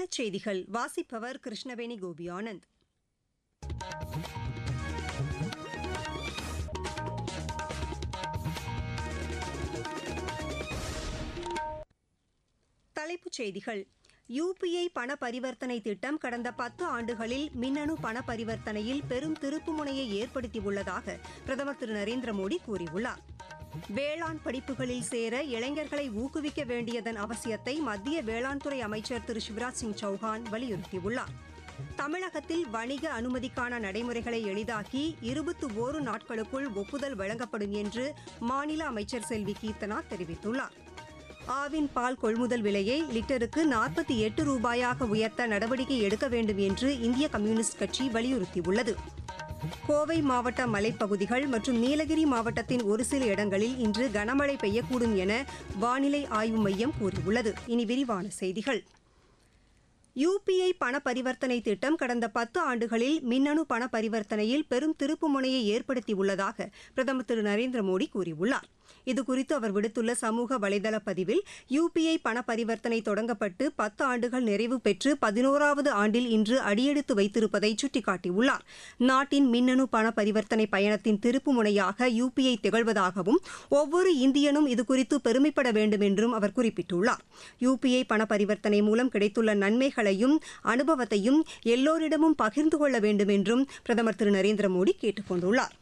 மாநிலச் செய்திகள் வாசிப்பவர் கிருஷ்ணவேணி கோபியானந்த் தலைப்புச் செய்திகள் யுபிஐ பண பரிவர்த்தனை திட்டம் கடந்த பத்து ஆண்டுகளில் மின்னணு பண பரிவர்த்தனையில் பெரும் திருப்புமுனையை ஏற்படுத்தியுள்ளதாக பிரதமர் திரு நரேந்திர மோடி கூறியுள்ளார் வேளாண் படிப்புகளில் சேர இளைஞர்களை ஊக்குவிக்க வேண்டியதன் அவசியத்தை மத்திய வேளாண் துறை அமைச்சர் திரு சிவராஜ் சிங் சௌஹான் வலியுறுத்தியுள்ளார் தமிழகத்தில் வணிக அனுமதிக்கான நடைமுறைகளை எளிதாக்கி இருபத்தி ஓரு நாட்களுக்குள் ஒப்புதல் வழங்கப்படும் என்று மாநில அமைச்சர் செல்வி கீர்த்தனா தெரிவித்துள்ளார் ஆவின் பால் கொள்முதல் விலையை லிட்டருக்கு நாற்பத்தி எட்டு ரூபாயாக உயர்த்த நடவடிக்கை எடுக்க வேண்டும் என்று இந்திய கம்யூனிஸ்ட் கட்சி வலியுறுத்தியுள்ளது கோவை மாவட்ட மலைப்பகுதிகள் மற்றும் நீலகிரி மாவட்டத்தின் ஒரு சில இடங்களில் இன்று கனமழை பெய்யக்கூடும் என வானிலை ஆய்வு மையம் கூறியுள்ளது இனி விரிவான செய்திகள் யுபிஐ பண பரிவர்த்தனை திட்டம் கடந்த பத்து ஆண்டுகளில் மின்னணு பண பரிவர்த்தனையில் பெரும் திருப்புமுனையை ஏற்படுத்தியுள்ளதாக பிரதமர் திரு நரேந்திர மோடி கூறியுள்ளார் இதுகுறித்து அவர் விடுத்துள்ள சமூக வலைதள பதிவில் யுபிஐ பண பரிவர்த்தனை தொடங்கப்பட்டு பத்து ஆண்டுகள் நிறைவு பெற்று பதினோராவது ஆண்டில் இன்று அடியெடுத்து வைத்திருப்பதை சுட்டிக்காட்டியுள்ளார் நாட்டின் மின்னணு பண பரிவர்த்தனை பயணத்தின் திருப்பு முனையாக யுபிஐ திகழ்வதாகவும் ஒவ்வொரு இந்தியனும் இதுகுறித்து பெருமைப்பட வேண்டும் என்றும் அவர் குறிப்பிட்டுள்ளார் யுபிஐ பண பரிவர்த்தனை மூலம் கிடைத்துள்ள நன்மைகளையும் அனுபவத்தையும் எல்லோரிடமும் பகிர்ந்து கொள்ள வேண்டும் என்றும் பிரதமர் திரு நரேந்திர மோடி கேட்டுக் கொண்டுள்ளார்